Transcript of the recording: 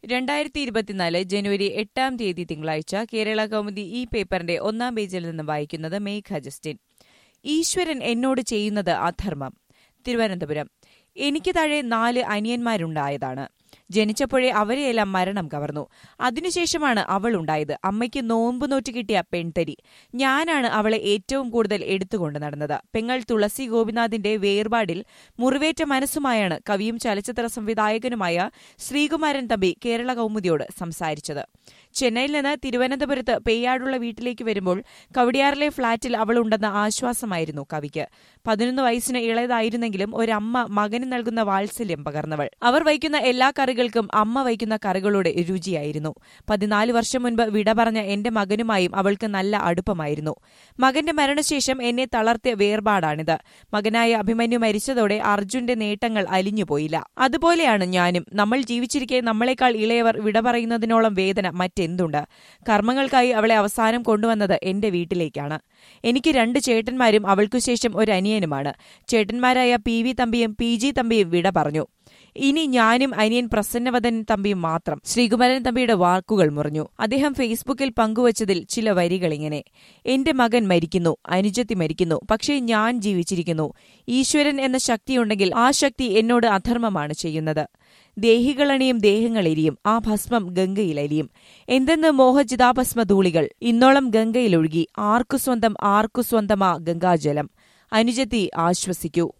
രണ്ടായിരത്തി ഇരുപത്തിനാല് ജനുവരി എട്ടാം തീയതി തിങ്കളാഴ്ച കേരള കൗമുദി ഈ പേപ്പറിന്റെ ഒന്നാം പേജിൽ നിന്ന് വായിക്കുന്നത് മേഘ ജസ്റ്റിൻ ഈശ്വരൻ എന്നോട് ചെയ്യുന്നത് അധർമ്മം തിരുവനന്തപുരം എനിക്ക് താഴെ നാല് അനിയന്മാരുണ്ടായതാണ് ജനിച്ചപ്പോഴേ അവരെയെല്ലാം മരണം കവർന്നു അതിനുശേഷമാണ് അവൾ ഉണ്ടായത് അമ്മയ്ക്ക് നോമ്പ് നോറ്റ് കിട്ടിയ പെൺതരി ഞാനാണ് അവളെ ഏറ്റവും കൂടുതൽ എടുത്തുകൊണ്ട് നടന്നത് പെങ്ങൾ തുളസി ഗോപിനാഥിന്റെ വേർപാടിൽ മുറിവേറ്റ മനസ്സുമായാണ് കവിയും ചലച്ചിത്ര സംവിധായകനുമായ ശ്രീകുമാരൻ തമ്പി കേരള കൗമുദിയോട് സംസാരിച്ചത് ചെന്നൈയിൽ നിന്ന് തിരുവനന്തപുരത്ത് പെയ്യാടുള്ള വീട്ടിലേക്ക് വരുമ്പോൾ കവടിയാറിലെ ഫ്ളാറ്റിൽ അവളുണ്ടെന്ന ആശ്വാസമായിരുന്നു കവിക്ക് പതിനൊന്ന് വയസ്സിന് ഇളയതായിരുന്നെങ്കിലും ഒരമ്മ മകന് നൽകുന്ന വാത്സല്യം പകർന്നവൾ അവർ വയ്ക്കുന്ന എല്ലാ കറികൾക്കും അമ്മ വയ്ക്കുന്ന കറികളുടെ രുചിയായിരുന്നു പതിനാല് വർഷം മുൻപ് വിട പറഞ്ഞ എന്റെ മകനുമായും അവൾക്ക് നല്ല അടുപ്പമായിരുന്നു മകന്റെ മരണശേഷം എന്നെ തളർത്തിയ വേർപാടാണിത് മകനായ അഭിമന്യു മരിച്ചതോടെ അർജുന്റെ നേട്ടങ്ങൾ അലിഞ്ഞുപോയില്ല അതുപോലെയാണ് ഞാനും നമ്മൾ ജീവിച്ചിരിക്കെ നമ്മളെക്കാൾ ഇളയവർ വിട പറയുന്നതിനോളം വേദന മറ്റെന്തുണ്ട് കർമ്മങ്ങൾക്കായി അവളെ അവസാനം കൊണ്ടുവന്നത് എന്റെ വീട്ടിലേക്കാണ് എനിക്ക് രണ്ട് ചേട്ടന്മാരും അവൾക്കു ശേഷം ഒരു അനിയനുമാണ് ചേട്ടന്മാരായ പി വി തമ്പിയും പി ജി തമ്പിയും വിട പറഞ്ഞു ഇനി ഞാനും അനിയൻ പ്രസന്നവദൻ തമ്പിയും മാത്രം ശ്രീകുമാരൻ തമ്പിയുടെ വാക്കുകൾ മുറിഞ്ഞു അദ്ദേഹം ഫേസ്ബുക്കിൽ പങ്കുവച്ചതിൽ ചില വരികൾ ഇങ്ങനെ എന്റെ മകൻ മരിക്കുന്നു അനുജത്തി മരിക്കുന്നു പക്ഷേ ഞാൻ ജീവിച്ചിരിക്കുന്നു ഈശ്വരൻ എന്ന ശക്തിയുണ്ടെങ്കിൽ ആ ശക്തി എന്നോട് അധർമ്മമാണ് ചെയ്യുന്നത് ദേഹികളണിയും ദേഹങ്ങളെരിയും ആ ഭസ്മം ഗംഗയിലരിയും എന്തെന്ന് മോഹചിതാഭസ്മ ധൂളികൾ ഇന്നോളം ഗംഗയിലൊഴുകി ആർക്കു സ്വന്തം ആർക്കു സ്വന്തമാ ഗംഗാജലം അനുജത്തി ആശ്വസിക്കൂ